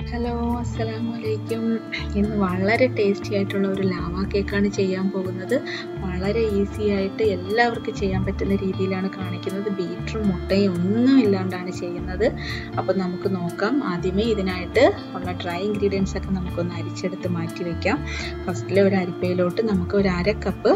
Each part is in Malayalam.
ഹലോ അസ്സലാമു അലൈക്കും ഇന്ന് വളരെ ടേസ്റ്റി ആയിട്ടുള്ള ഒരു ലാവ കേക്കാണ് ചെയ്യാൻ പോകുന്നത് വളരെ ഈസി ആയിട്ട് എല്ലാവർക്കും ചെയ്യാൻ പറ്റുന്ന രീതിയിലാണ് കാണിക്കുന്നത് ബീറ്ററും മുട്ടയും ഒന്നും ഇല്ലാണ്ടാണ് ചെയ്യുന്നത് അപ്പോൾ നമുക്ക് നോക്കാം ആദ്യമേ ഇതിനായിട്ട് ഉള്ള ഡ്രൈ ഇൻഗ്രീഡിയൻസ് ഒക്കെ നമുക്കൊന്ന് അരിച്ചെടുത്ത് മാറ്റി വയ്ക്കാം ഫസ്റ്റിലെ ഒരു അരിപ്പയിലോട്ട് നമുക്ക് ഒരു അര കപ്പ്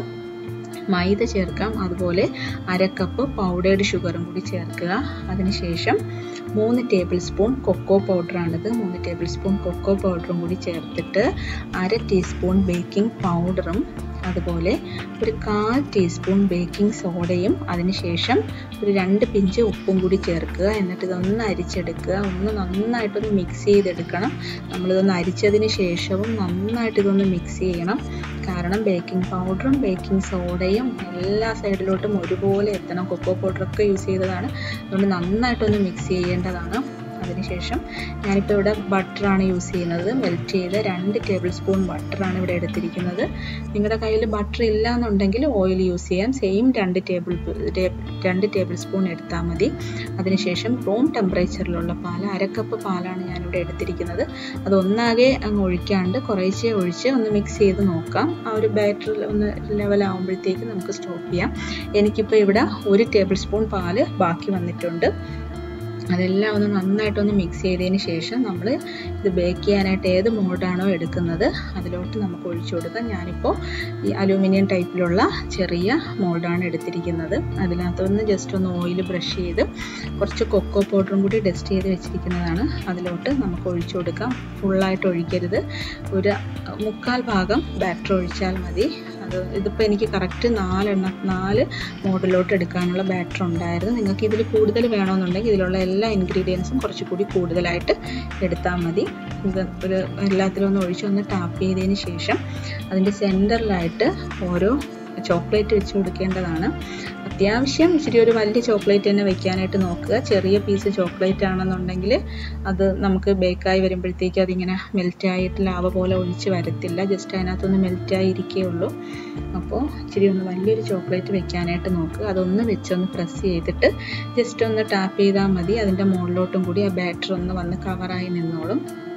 മൈദ ചേർക്കാം അതുപോലെ അര കപ്പ് പൗഡേർഡ് ഷുഗറും കൂടി ചേർക്കുക അതിനുശേഷം മൂന്ന് ടേബിൾ സ്പൂൺ കൊക്കോ പൗഡറാണിത് മൂന്ന് ടേബിൾ സ്പൂൺ കൊക്കോ പൗഡറും കൂടി ചേർത്തിട്ട് അര ടീസ്പൂൺ ബേക്കിംഗ് പൗഡറും അതുപോലെ ഒരു കാൽ ടീസ്പൂൺ ബേക്കിംഗ് സോഡയും അതിനുശേഷം ഒരു രണ്ട് പിഞ്ച് ഉപ്പും കൂടി ചേർക്കുക എന്നിട്ട് ഇതൊന്ന് അരിച്ചെടുക്കുക ഒന്ന് നന്നായിട്ടൊന്ന് മിക്സ് ചെയ്തെടുക്കണം നമ്മളിതൊന്ന് അരിച്ചതിന് ശേഷവും നന്നായിട്ട് ഇതൊന്ന് മിക്സ് ചെയ്യണം കാരണം ബേക്കിംഗ് പൗഡറും ബേക്കിംഗ് സോഡയും എല്ലാ സൈഡിലോട്ടും ഒരുപോലെ എത്തണം കൊക്കോ പൗഡറൊക്കെ യൂസ് ചെയ്തതാണ് അതുകൊണ്ട് നന്നായിട്ടൊന്ന് മിക്സ് ചെയ്യേണ്ടതാണ് അതിനുശേഷം ഞാനിപ്പോൾ ഇവിടെ ബട്ടറാണ് യൂസ് ചെയ്യുന്നത് മെൽറ്റ് ചെയ്ത് രണ്ട് ടേബിൾ സ്പൂൺ ബട്ടറാണ് ഇവിടെ എടുത്തിരിക്കുന്നത് നിങ്ങളുടെ കയ്യിൽ ബട്ടർ ഇല്ല എന്നുണ്ടെങ്കിൽ ഓയിൽ യൂസ് ചെയ്യാം സെയിം രണ്ട് ടേബിൾ രണ്ട് ടേബിൾ സ്പൂൺ എടുത്താൽ മതി അതിനുശേഷം റൂം ടെമ്പറേച്ചറിലുള്ള പാൽ അരക്കപ്പ് പാലാണ് ഞാനിവിടെ എടുത്തിരിക്കുന്നത് അത് ഒന്നാകെ അങ്ങ് ഒഴിക്കാണ്ട് കുറേശ്ശെ ഒഴിച്ച് ഒന്ന് മിക്സ് ചെയ്ത് നോക്കാം ആ ഒരു ബാറ്റർ ഒന്ന് ലെവലാകുമ്പോഴത്തേക്ക് നമുക്ക് സ്റ്റോപ്പ് ചെയ്യാം എനിക്കിപ്പോൾ ഇവിടെ ഒരു ടേബിൾ സ്പൂൺ പാല് ബാക്കി വന്നിട്ടുണ്ട് അതെല്ലാം ഒന്ന് നന്നായിട്ടൊന്ന് മിക്സ് ചെയ്തതിന് ശേഷം നമ്മൾ ഇത് ബേക്ക് ചെയ്യാനായിട്ട് ഏത് മോൾഡാണോ എടുക്കുന്നത് അതിലോട്ട് നമുക്ക് ഒഴിച്ചു കൊടുക്കാം ഞാനിപ്പോൾ ഈ അലൂമിനിയം ടൈപ്പിലുള്ള ചെറിയ മോൾഡാണ് എടുത്തിരിക്കുന്നത് അതിനകത്തൊന്ന് ജസ്റ്റ് ഒന്ന് ഓയിൽ ബ്രഷ് ചെയ്ത് കുറച്ച് കൊക്കോ പൗഡറും കൂടി ഡസ്റ്റ് ചെയ്ത് വെച്ചിരിക്കുന്നതാണ് അതിലോട്ട് നമുക്ക് ഒഴിച്ചു കൊടുക്കാം ഫുള്ളായിട്ട് ഒഴിക്കരുത് ഒരു മുക്കാൽ ഭാഗം ബാറ്റർ ഒഴിച്ചാൽ മതി അത് ഇതിപ്പോൾ എനിക്ക് കറക്റ്റ് നാലെണ്ണം നാല് മോഡലിലോട്ട് എടുക്കാനുള്ള ബാറ്റർ ഉണ്ടായിരുന്നു നിങ്ങൾക്ക് ഇതിൽ കൂടുതൽ വേണമെന്നുണ്ടെങ്കിൽ ഇതിലുള്ള എല്ലാ ഇൻഗ്രീഡിയൻസും കുറച്ചുകൂടി കൂടുതലായിട്ട് എടുത്താൽ മതി ഇത് ഒരു എല്ലാത്തിലും ഒന്ന് ഒഴിച്ച് ഒന്ന് ടാപ്പ് ചെയ്തതിന് ശേഷം അതിൻ്റെ സെൻറ്ററിലായിട്ട് ഓരോ ചോക്ലേറ്റ് വെച്ച് കൊടുക്കേണ്ടതാണ് അത്യാവശ്യം ഇച്ചിരി ഒരു വലിയ ചോക്ലേറ്റ് തന്നെ വെക്കാനായിട്ട് നോക്കുക ചെറിയ പീസ് ചോക്ലേറ്റ് ആണെന്നുണ്ടെങ്കിൽ അത് നമുക്ക് ബേക്കായി വരുമ്പോഴത്തേക്ക് അതിങ്ങനെ മെൽറ്റായിട്ട് ലാവ പോലെ ഒഴിച്ച് വരത്തില്ല ജസ്റ്റ് അതിനകത്തൊന്ന് മെൽറ്റായി ഇരിക്കുകയുള്ളൂ അപ്പോൾ ഇച്ചിരി ഒന്ന് വലിയൊരു ചോക്ലേറ്റ് വെക്കാനായിട്ട് നോക്കുക അതൊന്ന് വെച്ചൊന്ന് പ്രസ് ചെയ്തിട്ട് ജസ്റ്റ് ഒന്ന് ടാപ്പ് ചെയ്താൽ മതി അതിൻ്റെ മുകളിലോട്ടും കൂടി ആ ബാറ്റർ ഒന്ന് വന്ന് കവറായി നിന്നോളും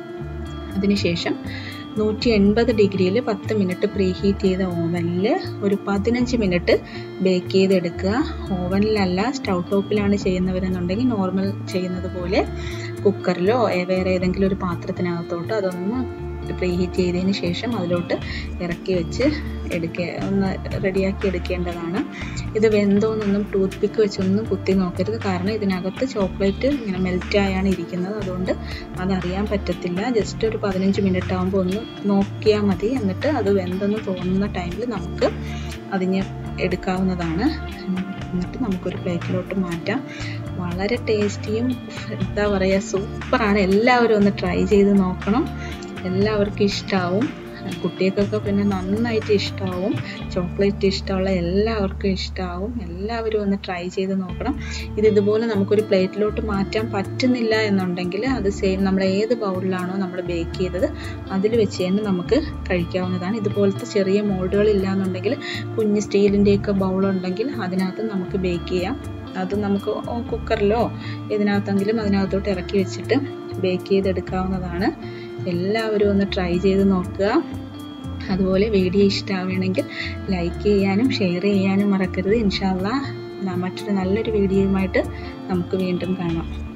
അതിനുശേഷം നൂറ്റി എൺപത് ഡിഗ്രിയിൽ പത്ത് മിനിറ്റ് പ്രീ ഹീറ്റ് ചെയ്ത ഓവനിൽ ഒരു പതിനഞ്ച് മിനിറ്റ് ബേക്ക് ചെയ്തെടുക്കുക ഓവനിലല്ല സ്റ്റൗ ടോപ്പിലാണ് ചെയ്യുന്നവരെന്നുണ്ടെങ്കിൽ നോർമൽ ചെയ്യുന്നത് പോലെ കുക്കറിലോ വേറെ ഏതെങ്കിലും ഒരു പാത്രത്തിനകത്തോട്ടോ അതൊന്ന് പ്രീ ഹീറ്റ് ചെയ്തതിന് ശേഷം അതിലോട്ട് ഇറക്കി വെച്ച് എടുക്കുക ഒന്ന് റെഡിയാക്കി എടുക്കേണ്ടതാണ് ഇത് വെന്തോന്നൊന്നും ടൂത്ത് പിക്ക് വെച്ചൊന്നും കുത്തി നോക്കരുത് കാരണം ഇതിനകത്ത് ചോക്ലേറ്റ് ഇങ്ങനെ മെൽറ്റായാണ് ഇരിക്കുന്നത് അതുകൊണ്ട് അതറിയാൻ പറ്റത്തില്ല ജസ്റ്റ് ഒരു പതിനഞ്ച് മിനിറ്റ് ആകുമ്പോൾ ഒന്ന് നോക്കിയാൽ മതി എന്നിട്ട് അത് വെന്തെന്ന് തോന്നുന്ന ടൈമിൽ നമുക്ക് അതിന് എടുക്കാവുന്നതാണ് എന്നിട്ട് നമുക്കൊരു പ്ലേറ്റിലോട്ട് മാറ്റാം വളരെ ടേസ്റ്റിയും എന്താ പറയുക സൂപ്പറാണ് എല്ലാവരും ഒന്ന് ട്രൈ ചെയ്ത് നോക്കണം എല്ലാവർക്കും ഇഷ്ടമാവും കുട്ടികൾക്കൊക്കെ പിന്നെ നന്നായിട്ട് ഇഷ്ടമാവും ചോക്ലേറ്റ് ഇഷ്ടമുള്ള എല്ലാവർക്കും ഇഷ്ടമാവും എല്ലാവരും ഒന്ന് ട്രൈ ചെയ്ത് നോക്കണം ഇത് ഇതുപോലെ നമുക്കൊരു പ്ലേറ്റിലോട്ട് മാറ്റാൻ പറ്റുന്നില്ല എന്നുണ്ടെങ്കിൽ അത് സെയിം നമ്മൾ ഏത് ബൗളിലാണോ നമ്മൾ ബേക്ക് ചെയ്തത് അതിൽ വെച്ച് തന്നെ നമുക്ക് കഴിക്കാവുന്നതാണ് ഇതുപോലത്തെ ചെറിയ മോൾഡുകൾ ഇല്ലാന്നുണ്ടെങ്കിൽ കുഞ്ഞ് സ്റ്റീലിൻ്റെയൊക്കെ ബൗളുണ്ടെങ്കിൽ അതിനകത്ത് നമുക്ക് ബേക്ക് ചെയ്യാം അത് നമുക്ക് കുക്കറിലോ ഇതിനകത്തെങ്കിലും അതിനകത്തോട്ട് ഇറക്കി വെച്ചിട്ട് ബേക്ക് ചെയ്തെടുക്കാവുന്നതാണ് എല്ലാവരും ഒന്ന് ട്രൈ ചെയ്ത് നോക്കുക അതുപോലെ വീഡിയോ ഇഷ്ടമാവുകയാണെങ്കിൽ ലൈക്ക് ചെയ്യാനും ഷെയർ ചെയ്യാനും മറക്കരുത് ഇൻഷാല്ല മറ്റൊരു നല്ലൊരു വീഡിയോയുമായിട്ട് നമുക്ക് വീണ്ടും കാണാം